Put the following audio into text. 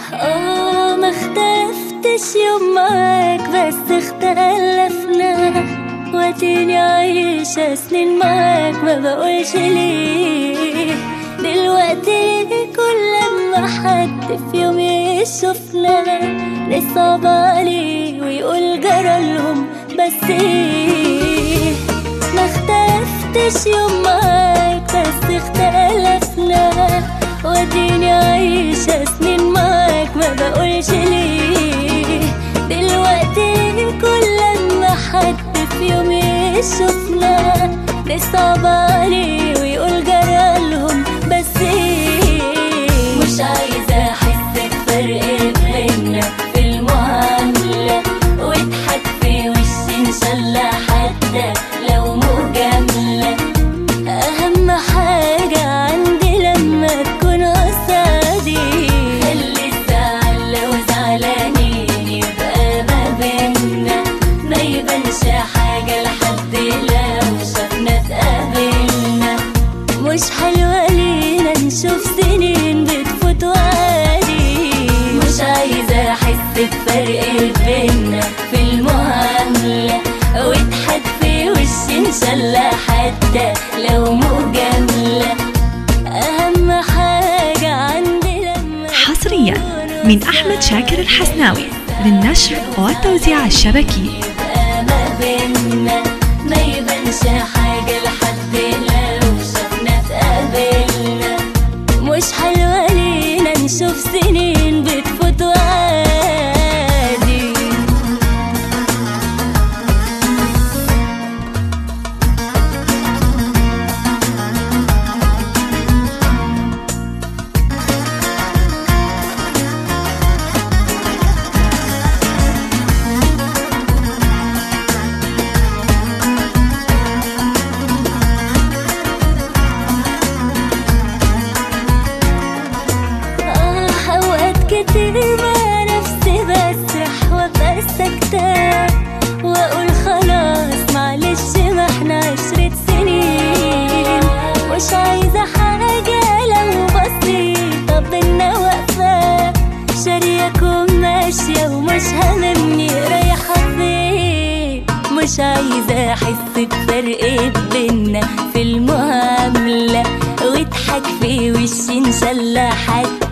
اه ما اختلفتش يوم معاك بس اختلفنا واديني عايشة سنين معاك ما بقولش ليه دلوقتي كل ما حد في يوم يشوفنا نصعب عليه ويقول جرالهم بس ايه ما اختلفتش يوم معاك بس اختلفنا واديني عايشة سنين معاك ما بقولش ليه دلوقتي كل ما حد في يوم يشوفنا نصعب عليه ويقول جرالهم بس ايه مش عايزة احس بفرق بينا في المعاملة واضحك في وشي ان شاء الله حتى لو مجاملة أهم حاجة عندي لما تكون قصادي خلي الزعل لو زعلانين يبقى ما بينا ما يبانش حاجة لحد لو شافنا اتقابلنا مش حلوة لينا نشوف سنين بتفوت وعادي مش عايزة أحس بفرق بينا في المعاملة واضحك في وشي إن شاء الله حتى لو مجاملة أهم حاجة عندي لما حصريا من أحمد شاكر الحسناوي للنشر والتوزيع الشبكي يبقى ما بينا ما يبانش حاجة لحد لو شافنا اتقابلنا مش حلوة لينا نشوف سنين بتفوت وعادي آه أوقات كتير مع نفسي بسرح وأبقى ساكتة وأقول خلاص معلش ما احنا عشرة سنين مش عايزة حاجة لو بسيطة بينا واقفة شارياكم ماشية ومش هاممني رايحة فين مش عايزة أحس بفرق بينا في المعاملة واضحك في وشي إن شاء الله حتى